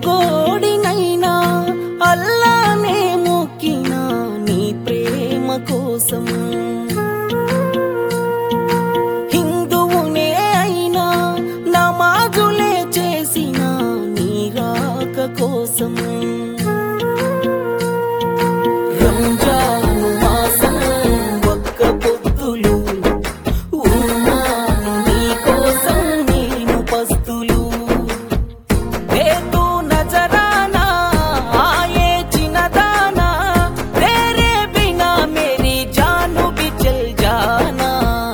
మురుగోడినైనా అల్లానే మొక్కినా నీ ప్రేమ కోసం హిందువునే అయినా నమాజులే చేసిన నీ రాక కోసం రంజాను మాసం ఒక్క పొద్దులు ఉన్నాను నీ కోసం నేను పస్తులు బేతు నజరానా ఆయే చిన్నదానా तेरे बिना मेरी जान भी चल जाना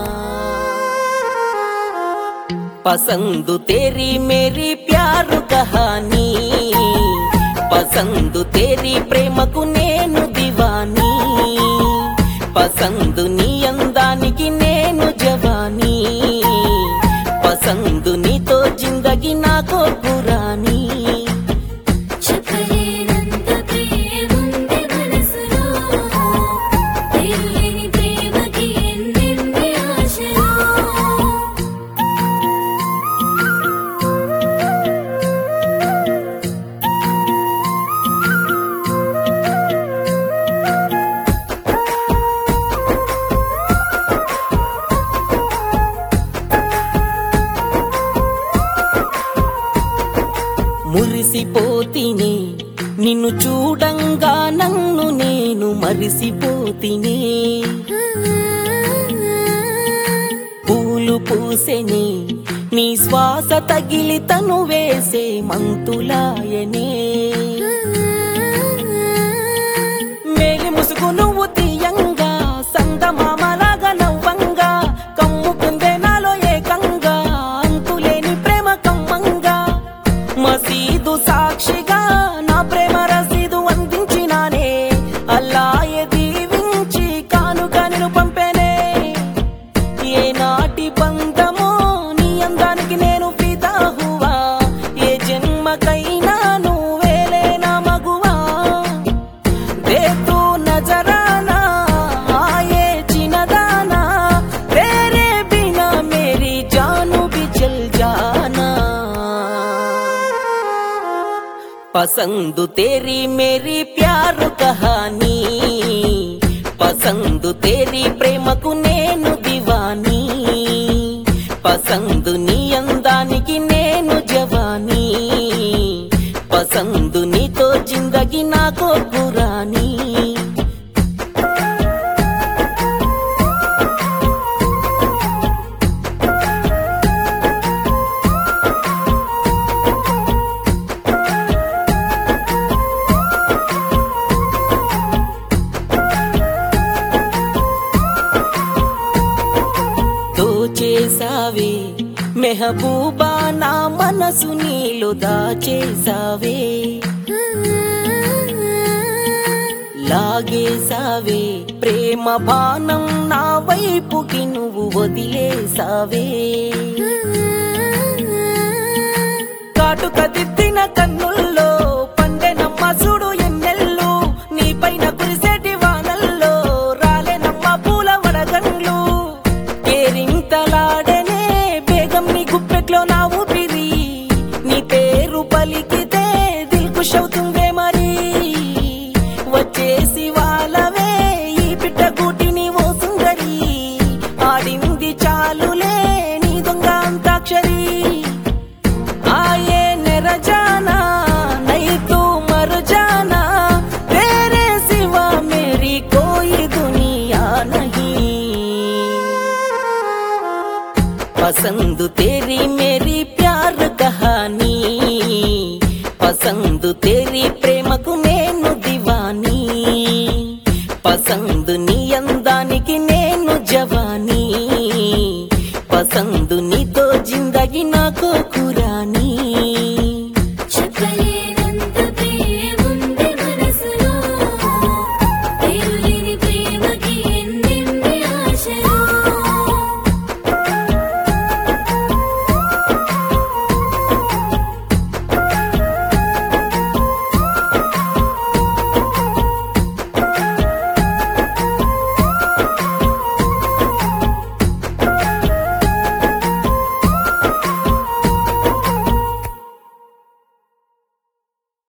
पसंद तेरी मेरी प्यार कहानी పసందు తేరి ప్రేమకు నేను దివానీ పసందు నీ అందానికి నేను జవానీ పసందు నీతో జిందగి నాకో పురాణి చెప్పలేనంత ప్రేముంది మనసులో తెలియని ప్రేమకి ఎన్నెన్ని ఆశలు మురిసిపోతినే నిన్ను చూడంగా నన్ను నేను మరిసిపోతినే పూలు పూసెనే నీ శ్వాస తగిలి తను వేసే మంతులాయనే మేలి ముసుగు నువ్వు తీయంగా సందమామలాగా నవ్వంగా కమ్ముకుందే నాలో ఏకంగా అంతులేని ప్రేమ కమ్మంగా మసీదు సాక్షిగా నా ప్రేమ రసీదు అందించినానే అల్లాయే దీవించి కానుక నేను పంపేనే ఏ నాటి బంధమో నీ అందానికి నేను ఫిదా హువా ఏ జన్మకైనా నువ్వేలే నా మగువా दे तू नजराना आए चिनदाना तेरे बिना मेरी जान भी चल जाना पसंद तेरी मेरी प्यार कहानी పసందు తేరి ప్రేమకు నేను దివానీ పసందు నీ అందానికి నేను జవానీ పసందు నీతో జిందగి నాకో పురాణి దోచేసావే మెహబూబా నా మనసు నీలో దాచేసావే లాగేసావే ప్రేమ బాణం నా వైపుకి నువ్వు వదిలేసావే కాటుక దిద్దిన కన్నుల్లో పండెనమ్మ చూడు ఎన్నెల్లు నీ పైన కురిసేటి వానల్లో రాలేనమ్మ పూల వడగండ్లు కేరింతలాడనే బేగం నీ గుప్పెట్లో నా ఊపిరి నీ పేరు పలికితే దిల్కుషవుతుందే మరి వచ్చేసి వాళ్ళవే ఈ పిట్ట గూటిని ఓ సుందరి ఆడింది చాలులే నీ దొంగ అంతాక్షరి आए न रजाना नहीं तू मर जाना तेरे सिवा मेरी कोई दुनिया नहीं पसंद तेरी